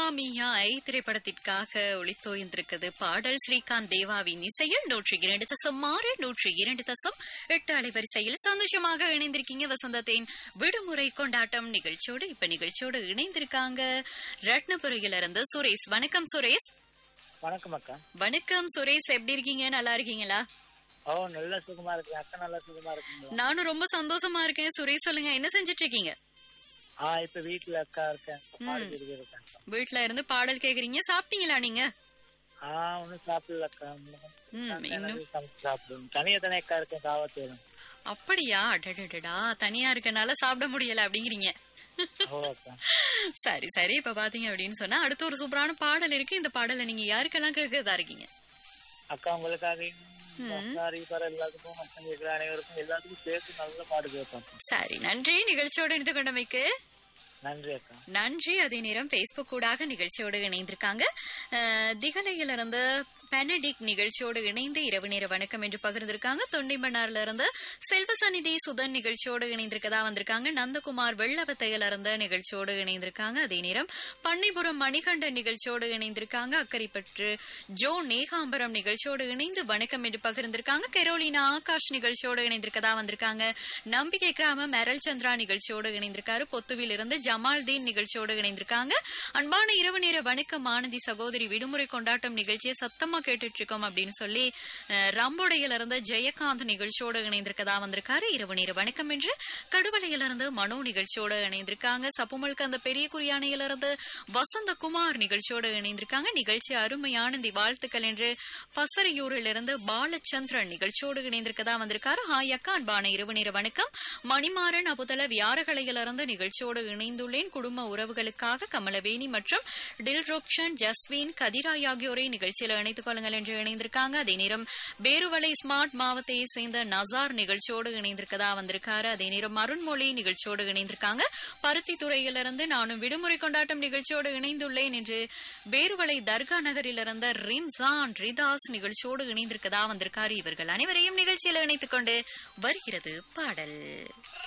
மியா ஐ திரைப்படத்திற்காக ஒளித்தோய்ந்திருக்கிறது பாடல் ஸ்ரீகாந்த் தேவாவின் இசையில் நூற்றி இரண்டு தசம் ஆறு நூற்றி இரண்டு தசம் எட்டு அலைவரிசையில் சந்தோஷமாக இணைந்திருக்கீங்க வசந்தத்தின் விடுமுறை கொண்டாட்டம் நிகழ்ச்சியோடு இப்ப நிகழ்ச்சியோடு இணைந்திருக்காங்க ரத்னபுரியில இருந்து சுரேஷ் வணக்கம் சுரேஷ் வணக்கம் அக்கா வணக்கம் சுரேஷ் எப்படி இருக்கீங்க நல்லா இருக்கீங்களா ஓ நல்ல சுகமா இருக்கு அக்கா நல்லா சுகமா இருக்குங்களா நானும் ரொம்ப சந்தோஷமா இருக்கேன் சுரேஷ் சொல்லுங்க என்ன செஞ்சிட்டு இருக்கீங்க ஆ இப்ப வீட்டுல அக்கா இருக்கேன் பாடகிரி இருக்கேன் அக்கா. வீட்ல இருந்து பாடல் கேக்குறீங்க சாப்பிட்டீங்களா நீங்க ஆ ஒன்னும் சாப்பிடல அக்கா ம், இன்னும் எனக்கு சமைச்சு சாப்பிடணும் தனியா தானே அக்கா இருக்கேன் தாவத்தேரும் அப்படியா அடடடடா தனியா இருக்கனால சாப்பிட முடியல அப்படிங்கிறீங்க ஓ அக்கா சரி சரி இப்ப பாத்தீங்க அப்படின்னு சொன்னா அடுத்து ஒரு சூப்பரான பாடல் இருக்கு இந்த பாடலை நீங்க யாருக்கெல்லாம் கேட்கறதா இருக்கீங்க அக்கா உங்களுக்காக சாரி பர எல்லாத்துக்கும் மச்சம் கேட்கிற அனைவருக்கும் எல்லாத்துக்கும் சேர்த்து நல்ல பாடு கேட்பேன் சரி நன்றி நிகழ்ச்சியோடு இணைந்து கொண்டமைக்கு நன்றி அக்கா நன்றி அதே நேரம் பேஸ்புக் கூடாக நிகழ்ச்சியோடு இணைந்திருக்காங்க அஹ், திகலையிலிருந்து பெனடிக் நிகழ்ச்சியோடு இணைந்து இரவு நேர வணக்கம் என்று பகிர்ந்திருக்காங்க தொண்டிமன்னார்ல இருந்து செல்வசநிதி சுதன் நிகழ்ச்சியோடு இணைந்திருக்கதா வந்திருக்காங்க நந்தகுமார் வெள்ளவத்தையில இருந்த நிகழ்ச்சியோடு இணைந்திருக்காங்க அதே நேரம் பன்னிபுரம் மணிகண்டன் நிகழ்ச்சியோடு இணைந்திருக்காங்க அக்கரைப்பற்று ஜோ நேகாம்பரம் நிகழ்ச்சியோடு இணைந்து வணக்கம் என்று பகிர்ந்திருக்காங்க கெரோலினா ஆகாஷ் நிகழ்ச்சியோடு இணைந்திருக்கதா வந்திருக்காங்க நம்பிக்கை கிராமம் மெரல் சந்திரா நிகழ்ச்சியோடு இணைந்திருக்காரு பொத்துவில் இருந்து ஜமால்தீன் நிகழ்ச்சியோடு இணைந்திருக்காங்க அன்பான இரவு நேர வணக்கம் ஆனந்தி சகோதரி விடுமுறை கொண்டாட்டம் நிகழ்ச்சியை சத்தமா கேட்டுட்டு இருக்கோம் அப்படின்னு சொல்லி அஹ், ரம்போடையில இருந்து ஜெயகாந்த் நிகழ்ச்சியோடு இணைந்திருக்கதா வந்திருக்காரு இரவு நேர வணக்கம் என்று கடுவலையில இருந்து மனோ நிகழ்ச்சியோடு இணைந்திருக்காங்க சப்புமலுக்கு அந்த பெரிய குறியானையில இருந்து வசந்தகுமார் நிகழ்ச்சியோடு இணைந்திருக்காங்க நிகழ்ச்சி அருமையானந்தி வாழ்த்துக்கள் என்று பசரையூரில் இருந்து பாலச்சந்திரன் நிகழ்ச்சியோடு இணைந்திருக்கதா வந்திருக்காரு ஹாய் அக்கா அன்பான இரவு நேர வணக்கம் மணிமாறன் அபுதல வியாரகலையிலிருந்து நிகழ்ச்சியோடு இணைந்துள்ளேன் குடும்ப உறவுகளுக்காக கமலவேணி மற்றும் டில்ரோக்ஷன் ஜஸ்வின் கதிராய் ஆகியோரை நிகழ்ச்சியில் இணைத்துக் கொள்ளுங்கள் என்று இணைந்திருக்காங்க அதே நேரம் பேருவலை ஸ்மார்ட் மாவட்டத்தை சேர்ந்த நசார் நிகழ்ச்சியோடு இணைந்திருக்கதா வந்திருக்காரு அதே நேரம் அருண்மொழி நிகழ்ச்சியோடு இணைந்திருக்காங்க பருத்தி துறையிலிருந்து நானும் விடுமுறை கொண்டாட்டம் நிகழ்ச்சியோடு இணைந்துள்ளேன் என்று பேருவலை தர்கா நகரில் இருந்த ரிம்சான் ரிதாஸ் நிகழ்ச்சியோடு இணைந்திருக்கதா வந்திருக்காரு இவர்கள் அனைவரையும் நிகழ்ச்சியில் இணைத்துக் கொண்டு வருகிறது பாடல்